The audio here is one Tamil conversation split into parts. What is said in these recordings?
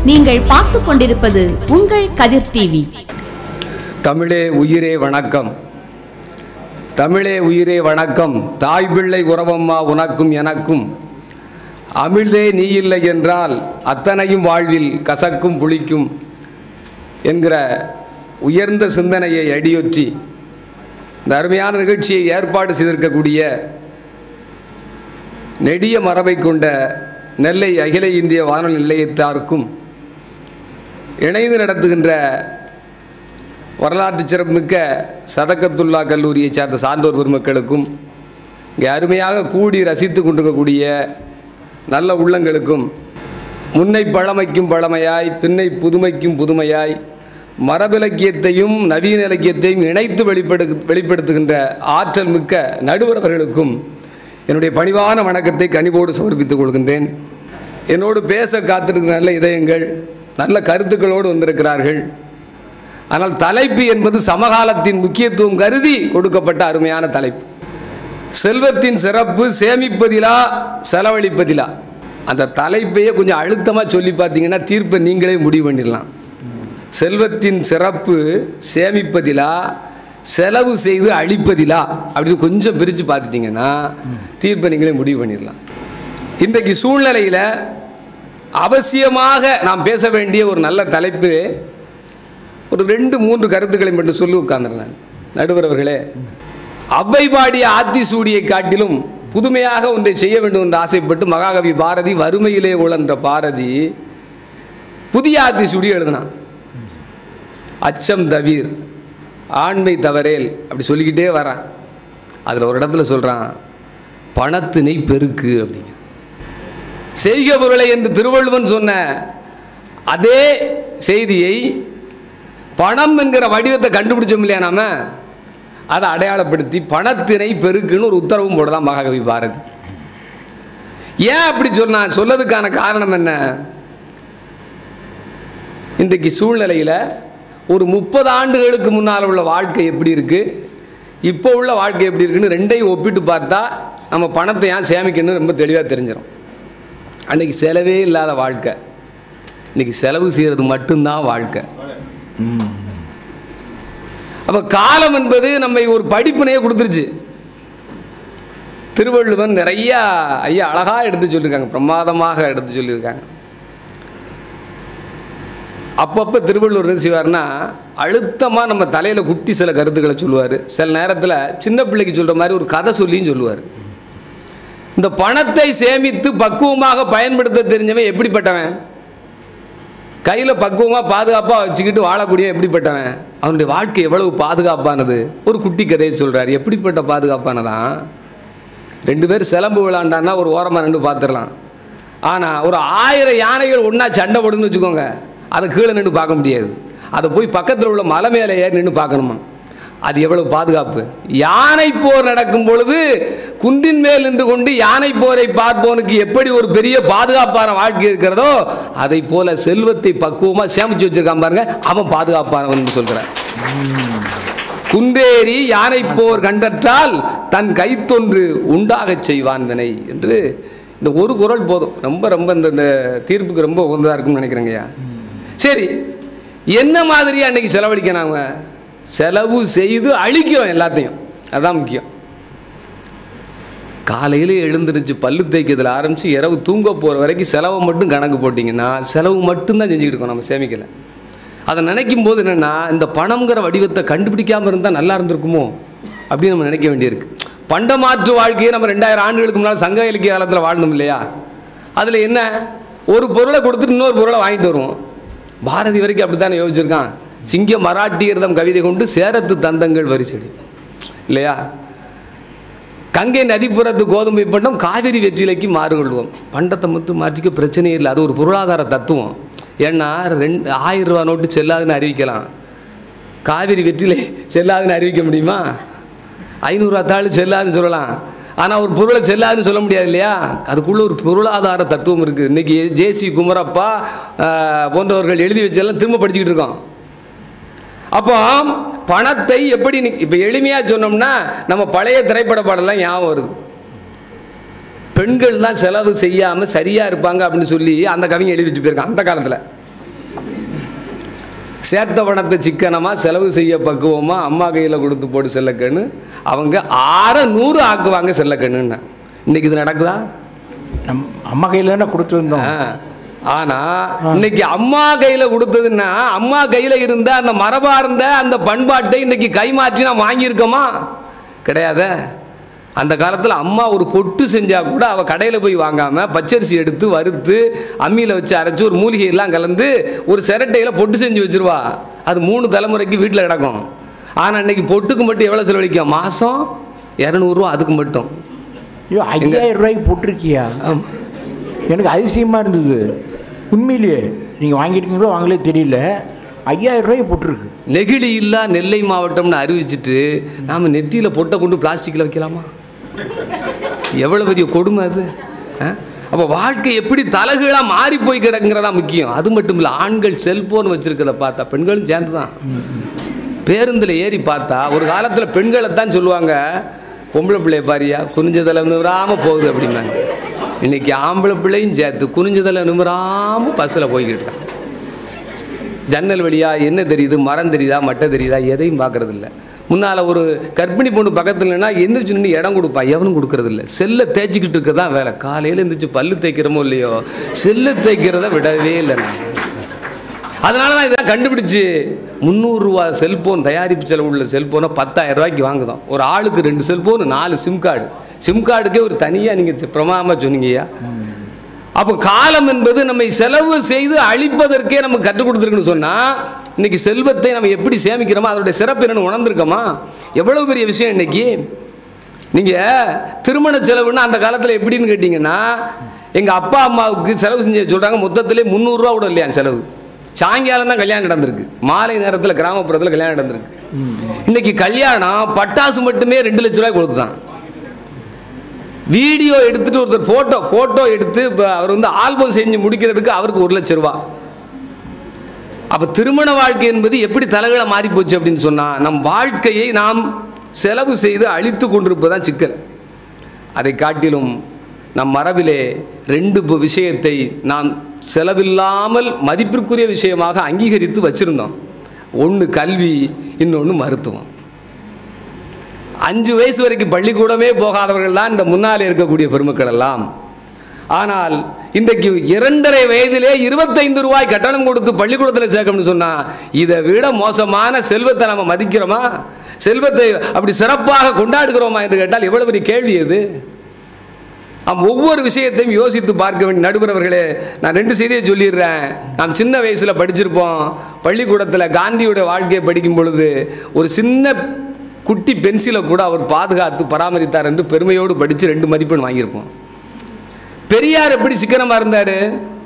நீங்கள் பார்த்து கொண்டிருப்பது உங்கள் கதிர் டிவி தமிழே உயிரே வணக்கம் தமிழே உயிரே வணக்கம் தாய் பிள்ளை உறவம்மா உனக்கும் எனக்கும் அமிழ்தே நீ இல்லை என்றால் அத்தனையும் வாழ்வில் கசக்கும் புளிக்கும் என்கிற உயர்ந்த சிந்தனையை அடியொற்றி இந்த அருமையான நிகழ்ச்சியை ஏற்பாடு செய்திருக்கக்கூடிய நெடிய மரபை கொண்ட நெல்லை அகில இந்திய வானொலி நிலையத்தாருக்கும் இணைந்து நடத்துகின்ற வரலாற்று சிறப்புமிக்க சதக்கத்துல்லா கல்லூரியைச் சார்ந்த சான்றோர் பெருமக்களுக்கும் இங்கே அருமையாக கூடி ரசித்து கொண்டிருக்கக்கூடிய நல்ல உள்ளங்களுக்கும் முன்னை பழமைக்கும் பழமையாய் பின்னை புதுமைக்கும் புதுமையாய் மரபிலக்கியத்தையும் நவீன இலக்கியத்தையும் இணைத்து வெளிப்படு வெளிப்படுத்துகின்ற ஆற்றல் மிக்க நடுவர் அவர்களுக்கும் என்னுடைய பணிவான வணக்கத்தை கனிவோடு சமர்ப்பித்துக் கொள்கின்றேன் என்னோடு பேச காத்திருக்கிற நல்ல இதயங்கள் நல்ல கருத்துக்களோடு வந்திருக்கிறார்கள் ஆனால் தலைப்பு என்பது சமகாலத்தின் முக்கியத்துவம் கருதி கொடுக்கப்பட்ட அருமையான தலைப்பு செல்வத்தின் சிறப்பு சேமிப்பதிலா செலவழிப்பதிலா அந்த தலைப்பையே கொஞ்சம் அழுத்தமாக சொல்லி பார்த்தீங்கன்னா தீர்ப்பை நீங்களே முடிவு பண்ணிடலாம் செல்வத்தின் சிறப்பு சேமிப்பதிலா செலவு செய்து அழிப்பதிலா அப்படின்னு கொஞ்சம் பிரித்து பார்த்துட்டிங்கன்னா தீர்ப்பை நீங்களே முடிவு பண்ணிடலாம் இன்றைக்கு சூழ்நிலையில் அவசியமாக நாம் பேச வேண்டிய ஒரு நல்ல தலைப்பு ஒரு ரெண்டு மூன்று கருத்துக்களை மட்டும் சொல்லி உட்கார்ந்துருந்தேன் நடுவர் அவர்களே அவ்வை பாடிய ஆத்தி சூடியை காட்டிலும் புதுமையாக ஒன்றை செய்ய வேண்டும் என்று ஆசைப்பட்டு மகாகவி பாரதி வறுமையிலே உழன்ற பாரதி புதிய ஆத்தி சூடி எழுதினான் அச்சம் தவிர் ஆண்மை தவறேல் அப்படி சொல்லிக்கிட்டே வரான் அதில் ஒரு இடத்துல சொல்கிறான் பணத்தினை பெருக்கு அப்படிங்க செய்க பொருளை என்று திருவள்ளுவன் சொன்ன அதே செய்தியை பணம் என்கிற வடிவத்தை கண்டுபிடிச்சோம் இல்லையா நாம அதை அடையாளப்படுத்தி பணத்தினை பெருக்குன்னு ஒரு உத்தரவும் போடலாம் மகாகவி பாரதி ஏன் அப்படி சொன்னான் சொல்லதுக்கான காரணம் என்ன இன்றைக்கு சூழ்நிலையில் ஒரு முப்பது ஆண்டுகளுக்கு முன்னால் உள்ள வாழ்க்கை எப்படி இருக்குது இப்போ உள்ள வாழ்க்கை எப்படி இருக்குன்னு ரெண்டையும் ஒப்பிட்டு பார்த்தா நம்ம பணத்தை ஏன் சேமிக்கணும்னு ரொம்ப தெளிவாக தெரிஞ்சிடும் அன்றைக்கி செலவே இல்லாத வாழ்க்கை இன்றைக்கி செலவு செய்கிறது மட்டும்தான் வாழ்க்கை அப்போ காலம் என்பது நம்மை ஒரு படிப்பினையே கொடுத்துருச்சு திருவள்ளுவன் நிறையா ஐயா அழகாக எடுத்து சொல்லியிருக்காங்க பிரமாதமாக எடுத்து சொல்லியிருக்காங்க அப்பப்போ திருவள்ளுவர் என்ன செய்வார்னா அழுத்தமாக நம்ம தலையில் குட்டி சில கருத்துக்களை சொல்லுவார் சில நேரத்தில் சின்ன பிள்ளைக்கு சொல்கிற மாதிரி ஒரு கதை சொல்லியும் சொல்லுவார் இந்த பணத்தை சேமித்து பக்குவமாக பயன்படுத்த தெரிஞ்சவன் எப்படிப்பட்டவன் கையில் பக்குவமாக பாதுகாப்பாக வச்சுக்கிட்டு வாழக்கூடிய எப்படிப்பட்டவன் அவனுடைய வாழ்க்கை எவ்வளவு பாதுகாப்பானது ஒரு குட்டி கதையை சொல்கிறார் எப்படிப்பட்ட பாதுகாப்பானதான் ரெண்டு பேர் சிலம்பு விளாண்டான்னா ஒரு ஓரமாக ரெண்டு பார்த்துடலாம் ஆனால் ஒரு ஆயிரம் யானைகள் ஒன்றா சண்டை போடுன்னு வச்சுக்கோங்க அதை கீழே நின்று பார்க்க முடியாது அதை போய் பக்கத்தில் உள்ள மலை மேலே ஏறி நின்று பார்க்கணுமா அது எவ்வளவு பாதுகாப்பு யானை போர் நடக்கும் பொழுது குன்றின் மேல் நின்று கொண்டு யானை போரை பார்ப்பவனுக்கு எப்படி ஒரு பெரிய பாதுகாப்பான வாழ்க்கை இருக்கிறதோ அதை போல செல்வத்தை பக்குவமாக சேமிச்சு வச்சிருக்கான் பாருங்க அவன் பாதுகாப்பானவன் சொல்கிறான் குன்றேறி யானை போர் கண்டற்றால் தன் கைத்தொன்று உண்டாகச் செய்வான் வினை என்று இந்த ஒரு குரல் போதும் ரொம்ப ரொம்ப இந்த இந்த தீர்ப்புக்கு ரொம்ப உகந்ததாக இருக்கும்னு நினைக்கிறேங்கய்யா சரி என்ன மாதிரி அன்னைக்கு செலவழிக்கணும் அவங்க செலவு செய்து அழிக்கிறோம் எல்லாத்தையும் அதுதான் முக்கியம் காலையில் எழுந்திருச்சு பல்லு தேய்க்கிறதுல ஆரம்பித்து இரவு தூங்க போகிற வரைக்கும் செலவை மட்டும் கணக்கு போட்டிங்கன்னா செலவு மட்டும்தான் செஞ்சுக்கிட்டு இருக்கோம் நம்ம சேமிக்கலை அதை நினைக்கும் போது என்னென்னா இந்த பணம்ங்கிற வடிவத்தை கண்டுபிடிக்காமல் இருந்தால் நல்லா இருந்திருக்குமோ அப்படின்னு நம்ம நினைக்க வேண்டியிருக்கு பண்டமாற்று வாழ்க்கையை நம்ம ரெண்டாயிரம் ஆண்டுகளுக்கு முன்னால் சங்க இலக்கிய காலத்தில் வாழ்ந்தோம் இல்லையா அதில் என்ன ஒரு பொருளை கொடுத்துட்டு இன்னொரு பொருளை வாங்கிட்டு வருவோம் பாரதி வரைக்கும் அப்படி தானே யோசிச்சிருக்கான் சிங்க மராட்டியர்தம் கவிதை கொண்டு சேரத்து தந்தங்கள் வரிசடி இல்லையா கங்கை நதிப்புறத்து கோதுமை பண்டம் காவிரி வெற்றிலைக்கு மாறுகொள்வோம் பண்டத்தை மட்டும் மாற்றிக்க பிரச்சனையே இல்லை அது ஒரு பொருளாதார தத்துவம் ஏன்னா ரெண்டு ஆயிரம் ரூபா நோட்டு செல்லாதுன்னு அறிவிக்கலாம் காவிரி வெற்றிலை செல்லாதுன்னு அறிவிக்க முடியுமா ஐநூறுரூவா தாள் செல்லாதுன்னு சொல்லலாம் ஆனால் ஒரு பொருளை செல்லாதுன்னு சொல்ல முடியாது இல்லையா அதுக்குள்ளே ஒரு பொருளாதார தத்துவம் இருக்குது இன்றைக்கி ஜேசி குமரப்பா ஆஹ், போன்றவர்கள் எழுதி வச்செல்லாம் திரும்ப படிச்சுக்கிட்டு இருக்கோம் அப்போ பணத்தை எப்படி இப்போ எளிமையாக சொன்னோம்னா நம்ம பழைய திரைப்பட பாடலாம் ஞாபகம் வருது பெண்கள் தான் செலவு செய்யாமல் சரியாக இருப்பாங்க அப்படின்னு சொல்லி அந்த கவிஞர் எழுதி வச்சு போயிருக்கான் அந்த காலத்தில் சேர்த்த பணத்தை சிக்கனமாக செலவு செய்ய பக்குவமா அம்மா கையில் கொடுத்து போட்டு செல்லக்கண்ணு அவங்க ஆற நூறு ஆக்குவாங்க செல்லக்கண்ணுன்னு இன்னைக்கு இது நடக்குதா நம் அம்மா கையில் தானே கொடுத்துருந்தோம் ஆ. ஆனா இன்னைக்கு அம்மா கையில கொடுத்ததுன்னா அம்மா கையில இருந்த அந்த மரபார்ந்த அந்த பண்பாட்டை இன்னைக்கு கைமாற்றி நான் வாங்கியிருக்கோமா கிடையாதே அந்த காலத்தில் அம்மா ஒரு பொட்டு செஞ்சா கூட அவள் கடையில் போய் வாங்காம பச்சரிசி எடுத்து வறுத்து அம்மியில் வச்சு அரைச்சி ஒரு மூலிகை எல்லாம் கலந்து ஒரு சிரட்டையில் பொட்டு செஞ்சு வச்சிருவா அது மூணு தலைமுறைக்கு வீட்டில் கிடக்கும் ஆனால் இன்னைக்கு பொட்டுக்கு மட்டும் எவ்வளோ செலவழிக்கும் மாதம் இரநூறுவா அதுக்கு மட்டும் ஐயோ ஐயாயிரம் ரூபாய்க்கு போட்டிருக்கியா எனக்கு அதிசயமாக இருந்தது உண்மையிலேயே நீங்கள் வாங்கியிருக்கீங்களோ வாங்கலே தெரியல ஐயாயிரம் ரூபாய்க்கு போட்டிருக்கு நெகிழி இல்லா நெல்லை மாவட்டம்னு அறிவிச்சிட்டு நாம் நெத்தியில் பொட்டை கொண்டு பிளாஸ்டிக்கில் வைக்கலாமா எவ்வளோ பெரிய கொடுமை அது அப்போ வாழ்க்கை எப்படி தலகுகளாக மாறி போய் கிடக்குங்கிறதா முக்கியம் அது மட்டும் இல்லை ஆண்கள் செல்போன் வச்சுருக்கிறத பார்த்தா பெண்களும் சேர்ந்து தான் பேருந்தில் ஏறி பார்த்தா ஒரு காலத்தில் பெண்களை தான் சொல்லுவாங்க பொம்பளை பிள்ளைய பாரியா குனிஞ்சதில் நிமிராமல் போகுது அப்படின்னாங்க இன்னைக்கு ஆம்பளை பிள்ளையும் சேர்த்து குனிஞ்சதில் நிமிராமல் பஸ்ஸில் போய்கிட்டு இருக்காங்க ஜன்னல் வழியா என்ன தெரியுது மரம் தெரியுதா மட்டை தெரியுதா எதையும் பார்க்கறது இல்ல முன்னால் ஒரு கர்ப்பிணி பொண்ணு பக்கத்துலனா எந்திரிச்சு நின்று இடம் கொடுப்பா எவனும் கொடுக்கறது இல்ல செல்லை தேய்ச்சிக்கிட்டு இருக்க தான் வேலை காலையில் எந்திரிச்சு பல்லு தேய்க்கிறோமோ இல்லையோ செல்லை தேய்க்கிறத விடவே இல்லை நான் அதனால தான் இதெல்லாம் கண்டுபிடிச்சு முந்நூறுரூவா செல்போன் தயாரிப்பு செலவு உள்ள செல்போனை பத்தாயிரம் ரூபாய்க்கு வாங்குதோம் ஒரு ஆளுக்கு ரெண்டு செல்போன் நாலு சிம் கார்டு சிம் கார்டுக்கே ஒரு தனியாக நீங்கள் பிரமாமா சொன்னீங்கய்யா அப்போ காலம் என்பது நம்மை செலவு செய்து அழிப்பதற்கே நமக்கு கற்றுக் கொடுத்துருக்குன்னு சொன்னால் இன்னைக்கு செல்வத்தை நம்ம எப்படி சேமிக்கிறோமோ அதோடைய சிறப்பு என்னன்னு உணர்ந்திருக்கோமா எவ்வளவு பெரிய விஷயம் இன்னைக்கு நீங்கள் திருமண செலவுன்னா அந்த காலத்தில் எப்படின்னு கேட்டிங்கன்னா எங்கள் அப்பா அம்மாவுக்கு செலவு செஞ்சு சொல்கிறாங்க மொத்தத்திலே முந்நூறுரூவா கூட இல்லையா செலவு சாயங்காலம் தான் கல்யாணம் நடந்திருக்கு மாலை நேரத்தில் கிராமப்புறத்தில் கல்யாணம் நடந்திருக்கு இன்னைக்கு கல்யாணம் பட்டாசு மட்டுமே ரெண்டு லட்ச ரூபாய் கொடுத்துதான் வீடியோ எடுத்துட்டு ஒருத்தர் ஃபோட்டோ ஃபோட்டோ எடுத்து இப்போ அவர் வந்து ஆல்பம் செஞ்சு முடிக்கிறதுக்கு அவருக்கு ஒரு லட்ச ரூபா அப்போ திருமண வாழ்க்கை என்பது எப்படி தலைகளை மாறி போச்சு அப்படின்னு சொன்னால் நம் வாழ்க்கையை நாம் செலவு செய்து அழித்து கொண்டிருப்பதுதான் சிக்கல் அதை காட்டிலும் நம் மரபிலே ரெண்டு ப- விஷயத்தை நாம் செலவில்லாமல் மதிப்பிற்குரிய விஷயமாக அங்கீகரித்து வச்சிருந்தோம் ஒன்று கல்வி இன்னொன்று மருத்துவம் அஞ்சு வயசு வரைக்கும் பள்ளிக்கூடமே போகாதவர்கள் தான் இந்த முன்னாலே இருக்கக்கூடிய பெருமக்கள் எல்லாம் ஆனால் இன்றைக்கு இரண்டரை வயதிலே இருபத்தைந்து ரூபாய் கட்டணம் கொடுத்து பள்ளிக்கூடத்தில் சேர்க்கணும்னு சொன்னா இதை விட மோசமான செல்வத்தை நம்ம மதிக்கிறோமா செல்வத்தை அப்படி சிறப்பாக கொண்டாடுகிறோமா என்று கேட்டால் எவ்வளவு பெரிய கேள்வி அது நாம் ஒவ்வொரு விஷயத்தையும் யோசித்து பார்க்க வேண்டிய நடுவரவர்களே நான் ரெண்டு செய்தியை சொல்லிடுறேன் நாம் சின்ன வயசில் படிச்சிருப்போம் பள்ளிக்கூடத்தில் காந்தியுடைய வாழ்க்கையை படிக்கும் பொழுது ஒரு சின்ன குட்டி பென்சிலை கூட அவர் பாதுகாத்து பராமரித்தார் என்று பெருமையோடு படித்து ரெண்டு மதிப்பெண் வாங்கியிருப்போம் பெரியார் எப்படி சிக்கனமாக இருந்தார்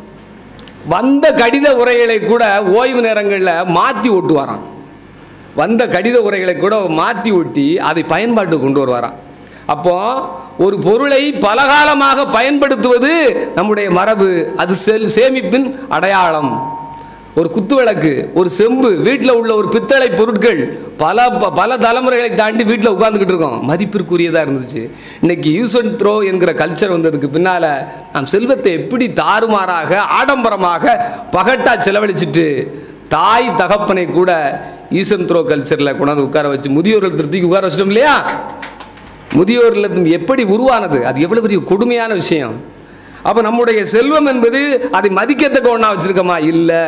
வந்த கடித உரைகளை கூட ஓய்வு நேரங்களில் மாற்றி ஒட்டுவாராம் வந்த கடித உரைகளை கூட மாற்றி ஒட்டி அதை பயன்பாட்டுக்கு கொண்டு வருவாராம் அப்போ ஒரு பொருளை பலகாலமாக பயன்படுத்துவது நம்முடைய மரபு அது செல் சேமிப்பின் அடையாளம் ஒரு குத்துவிளக்கு ஒரு செம்பு வீட்டில் உள்ள ஒரு பித்தளை பொருட்கள் பல ப- பல தலைமுறைகளை தாண்டி வீட்டில் உட்கார்ந்துக்கிட்டு இருக்கோம் மதிப்பிற்குரியதாக இருந்துச்சு இன்னைக்கு யூஸ் அண்ட் த்ரோ என்கிற கல்ச்சர் வந்ததுக்கு பின்னால் நாம் செல்வத்தை எப்படி தாறுமாறாக ஆடம்பரமாக பகட்டா செலவழிச்சிட்டு தாய் தகப்பனை கூட யூஸ் அண்ட் த்ரோ கல்ச்சரில் கொண்டாந்து உட்கார வச்சு முதியோர்கள் திருப்திக்கு உட்கார வச்சிட்டோம் இல்லையா முதியோர் இல்லம் எப்படி உருவானது அது எவ்வளவு பெரிய கொடுமையான விஷயம் அப்போ நம்முடைய செல்வம் என்பது அதை மதிக்கத்தக்க ஒன்றா வச்சிருக்கோமா இல்லை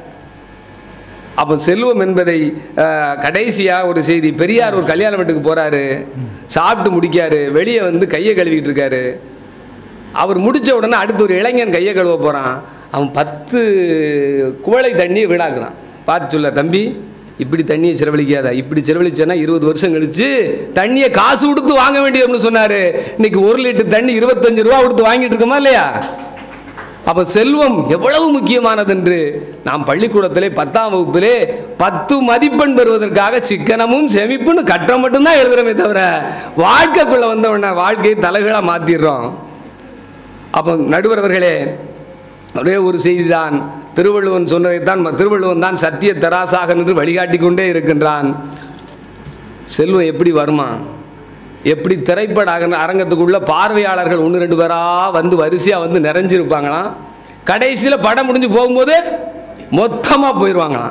அப்போ செல்வம் என்பதை அஹ், கடைசியா ஒரு செய்தி பெரியார் ஒரு கல்யாண வீட்டுக்கு போறாரு சாப்பிட்டு முடிக்காரு வெளியே வந்து கையை கழுவிட்டு இருக்காரு அவர் முடிச்ச உடனே அடுத்து ஒரு இளைஞன் கையை கழுவ போறான் அவன் பத்து குவளை தண்ணியை வீணாக்குறான் பார்த்து சொல்ல தம்பி இப்படி தண்ணியை செலவழிக்காத இப்படி செலவழிச்சேன்னா இருபது வருஷம் கழிச்சு தண்ணியை காசு கொடுத்து வாங்க வேண்டியதுன்னு சொன்னாரு இன்னைக்கு ஒரு லிட்டர் தண்ணி இருபத்தஞ்சு ரூபா கொடுத்து வாங்கிட்டு இருக்கோமா இல்லையா அப்போ செல்வம் எவ்வளவு முக்கியமானது என்று நாம் பள்ளிக்கூடத்திலே பத்தாம் வகுப்பிலே பத்து மதிப்பெண் பெறுவதற்காக சிக்கனமும் செமிப்புன்னு கட்டம் மட்டும்தான் எழுதுறோமே தவிர வாழ்க்கைக்குள்ள வந்தவன வாழ்க்கையை தலைகளாக மாத்திடுறோம் அப்போ நடுவர் அவர்களே ஒரே ஒரு செய்தி தான் திருவள்ளுவன் சொன்னதைத்தான் ம- திருவள்ளுவன் தான் சத்திய தராசாக நின்று வழிகாட்டி கொண்டே இருக்கின்றான் செல்வம் எப்படி வருமா எப்படி திரைப்பட அரங்க- அரங்கத்துக்குள்ள பார்வையாளர்கள் ஒன்று ரெண்டு பேரா வந்து வரிசையாக வந்து நிறைஞ்சிருப்பாங்களாம் கடைசியில் படம் முடிஞ்சு போகும்போது மொத்தமாக போயிடுவாங்களாம்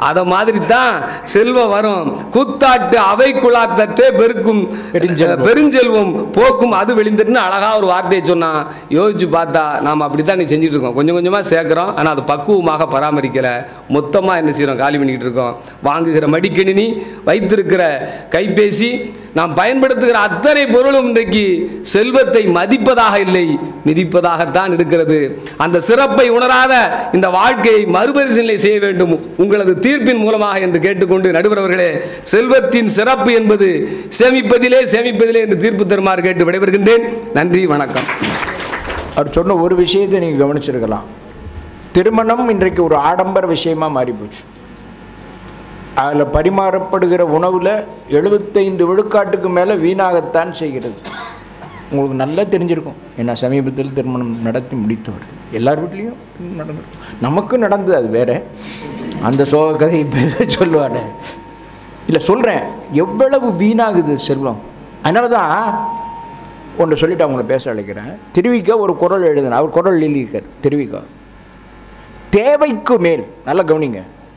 அதை மாதிரி தான் செல்வம் வரும் குத்தாட்டு அவை குழாத்தற்றே பெருக்கும் பெருஞ்செல்வம். பெருஞ்செல்வம் போக்கும் அது வெளிந்துட்டுன்னு அழகா ஒரு வார்த்தையை சொன்னான் யோசிச்சு பார்த்தா நாம் அப்படி தான் நீ செஞ்சுட்டு இருக்கோம் கொஞ்சம் கொஞ்சமாக சேர்க்குறோம் ஆனால் அது பக்குவமாக பராமரிக்கல மொத்தமாக என்ன செய்கிறோம் காலி பண்ணிக்கிட்டு இருக்கோம் வாங்குகிற மடிக்கணினி வைத்திருக்கிற கைபேசி நாம் பயன்படுத்துகிற அத்தனை பொருளும் இன்றைக்கு செல்வத்தை மதிப்பதாக இல்லை மிதிப்பதாகத்தான் இருக்கிறது அந்த சிறப்பை உணராத இந்த வாழ்க்கையை மறுபரிசீலனை செய்ய வேண்டும் உங்களது தீர்ப்பின் மூலமாக என்று கேட்டுக்கொண்டு நடுவர் அவர்களே செல்வத்தின் சிறப்பு என்பது சேமிப்பதிலே சேமிப்பதிலே என்று தீர்ப்பு தருமாறு கேட்டு விடைபெறுகின்றேன் நன்றி வணக்கம் அவர் சொன்ன ஒரு விஷயத்தை நீங்கள் கவனிச்சிருக்கலாம் திருமணம் இன்றைக்கு ஒரு ஆடம்பர விஷயமா மாறி போச்சு அதில் பரிமாறப்படுகிற உணவில் எழுபத்தைந்து விழுக்காட்டுக்கு மேலே வீணாகத்தான் செய்கிறது உங்களுக்கு நல்லா தெரிஞ்சிருக்கும் ஏன்னா சமீபத்தில் திருமணம் நடத்தி முடித்தவர் எல்லார் வீட்லேயும் நடந்திருக்கும் நமக்கும் நடந்தது அது வேற அந்த சோக கதை இப்போ சொல்லுவாரு இல்லை சொல்கிறேன் எவ்வளவு வீணாகுது செல்வம் அதனால தான் ஒன்று சொல்லிட்டு அவங்கள பேச அழைக்கிறேன் திருவிக்க ஒரு குரல் எழுதின அவர் குரல் எழுதியிருக்கார் திருவிக்கா தேவைக்கு மேல் நல்லா கவனிங்க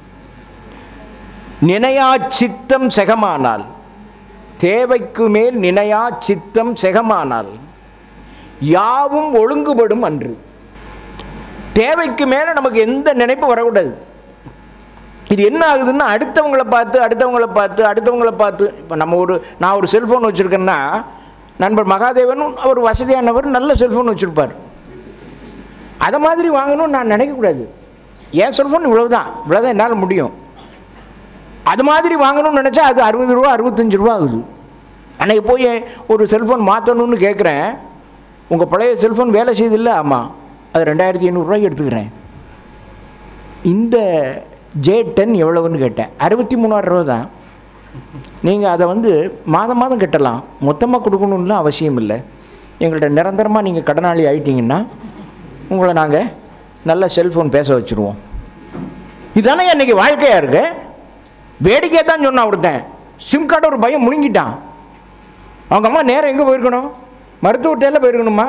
நினையா சித்தம் செகமானால் தேவைக்கு மேல் நினையா சித்தம் செகமானால் யாவும் ஒழுங்குபடும் அன்று தேவைக்கு மேலே நமக்கு எந்த நினைப்பு வரக்கூடாது இது என்ன ஆகுதுன்னா அடுத்தவங்களை பார்த்து அடுத்தவங்களை பார்த்து அடுத்தவங்களை பார்த்து இப்போ நம்ம ஒரு நான் ஒரு செல்ஃபோன் வச்சுருக்கேன்னா நண்பர் மகாதேவனும் அவர் வசதியானவர் நல்ல செல்ஃபோன் வச்சுருப்பார் அதை மாதிரி வாங்கணும்னு நான் நினைக்கக்கூடாது என் செல்ஃபோன் இவ்வளவு தான் இவ்வளோதான் என்னால் முடியும் அது மாதிரி வாங்கணும்னு நினச்சா அது அறுபது ரூபா அறுபத்தஞ்சு ரூபா ஆகுது அன்னைக்கு போய் ஒரு செல்ஃபோன் மாற்றணும்னு கேட்குறேன் உங்கள் பழைய செல்ஃபோன் வேலை செய்தில்ல ஆமாம் அது ரெண்டாயிரத்தி ஐநூறுரூவாய்க்கு எடுத்துக்கிறேன் இந்த ஜே டென் எவ்வளவுன்னு கேட்டேன் அறுபத்தி மூணாயிரம் ரூபா தான் நீங்கள் அதை வந்து மாதம் மாதம் கட்டலாம் மொத்தமாக கொடுக்கணும்லாம் அவசியம் இல்லை எங்கள்கிட்ட நிரந்தரமாக நீங்கள் கடனாளி ஆயிட்டீங்கன்னா உங்களை நாங்கள் நல்ல செல்ஃபோன் பேச வச்சுருவோம் இதானே அன்றைக்கி வாழ்க்கையாக இருக்கு வேடிக்கையாக தான் சொன்னான் ஒருத்தன் சிம் கார்டு ஒரு பையன் முழுங்கிட்டான் அவங்க அம்மா நேரம் எங்கே போயிருக்கணும் மருத்துவட்டையில் போயிருக்கணுமா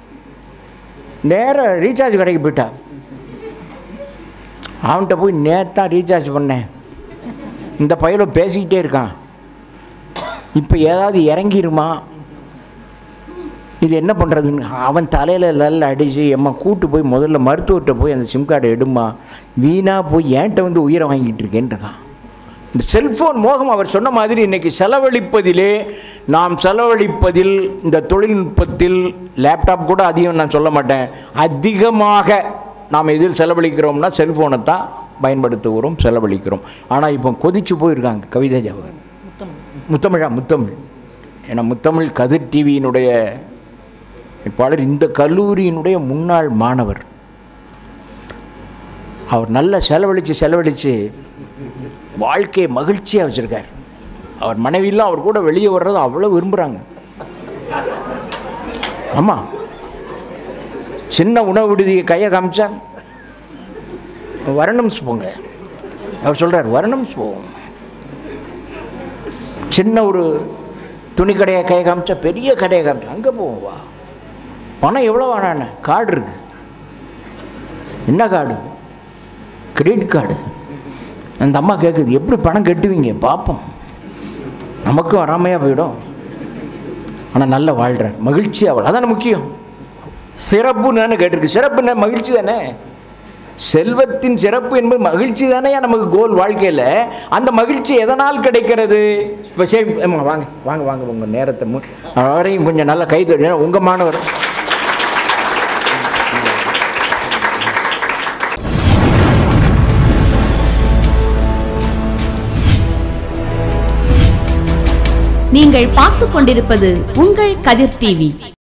நேராக ரீசார்ஜ் கடைக்கு போயிட்டா அவன்கிட்ட போய் நேத்தான் ரீசார்ஜ் பண்ணேன் இந்த பையல பேசிக்கிட்டே இருக்கான் இப்போ ஏதாவது இறங்கிருமா இது என்ன பண்ணுறதுன்னு அவன் தலையில் நல்ல அடித்து எம்மா கூட்டு போய் முதல்ல மருத்துவர்கிட்ட போய் அந்த சிம் கார்டை எடுமா வீணாக போய் ஏன்ட்ட வந்து உயிரை வாங்கிட்டு இருக்கேன்னு இருக்கான் இந்த செல்ஃபோன் மோகம் அவர் சொன்ன மாதிரி இன்னைக்கு செலவழிப்பதிலே நாம் செலவழிப்பதில் இந்த தொழில்நுட்பத்தில் லேப்டாப் கூட அதிகம் நான் சொல்ல மாட்டேன் அதிகமாக நாம் எதில் செலவழிக்கிறோம்னா செல்ஃபோனை தான் பயன்படுத்துகிறோம் செலவழிக்கிறோம் ஆனால் இப்போ கொதிச்சு போயிருக்காங்க கவிதா ஜவஹர் முத்தமிழா முத்தமிழ் ஏன்னா முத்தமிழ் கதிர் டிவியினுடைய வேட்பாளர் இந்த கல்லூரியினுடைய முன்னாள் மாணவர் அவர் நல்லா செலவழித்து செலவழித்து வாழ்க்கையை மகிழ்ச்சியாக வச்சுருக்கார் அவர் மனைவியெல்லாம் அவர் கூட வெளியே வர்றதை அவ்வளோ விரும்புகிறாங்க ஆமாம் சின்ன உணவு விடுதியை கையை காமிச்சா வரணும்ஸ் போங்க அவர் சொல்கிறார் வரணும்ஸ் போவோம் சின்ன ஒரு துணி கடையை கையை காமிச்சா பெரிய கடையை காமிச்சா அங்கே போவோம் வா பணம் எவ்வளோ வேணாண்ணே கார்டு இருக்கு என்ன கார்டு கிரெடிட் கார்டு அந்த அம்மா கேட்குது எப்படி பணம் கட்டுவீங்க பார்ப்போம் நமக்கும் வராமையாக போயிடும் ஆனால் நல்லா வாழ்கிறார் மகிழ்ச்சி அவள் அதானே முக்கியம் சிறப்புன்னு கேட்டிருக்கு சிறப்புன்னா மகிழ்ச்சி தானே செல்வத்தின் சிறப்பு என்பது மகிழ்ச்சி தானே நமக்கு கோல் வாழ்க்கையில் அந்த மகிழ்ச்சி எதனால் கிடைக்கிறது இப்போ சரி ஆமா, வாங்க வாங்க வாங்க உங்கள் நேரத்தை மு அவரையும் கொஞ்சம் நல்லா கை தட்டி உங்கள் மாணவர் நீங்கள் பார்த்துக் கொண்டிருப்பது உங்கள் கதிர் டிவி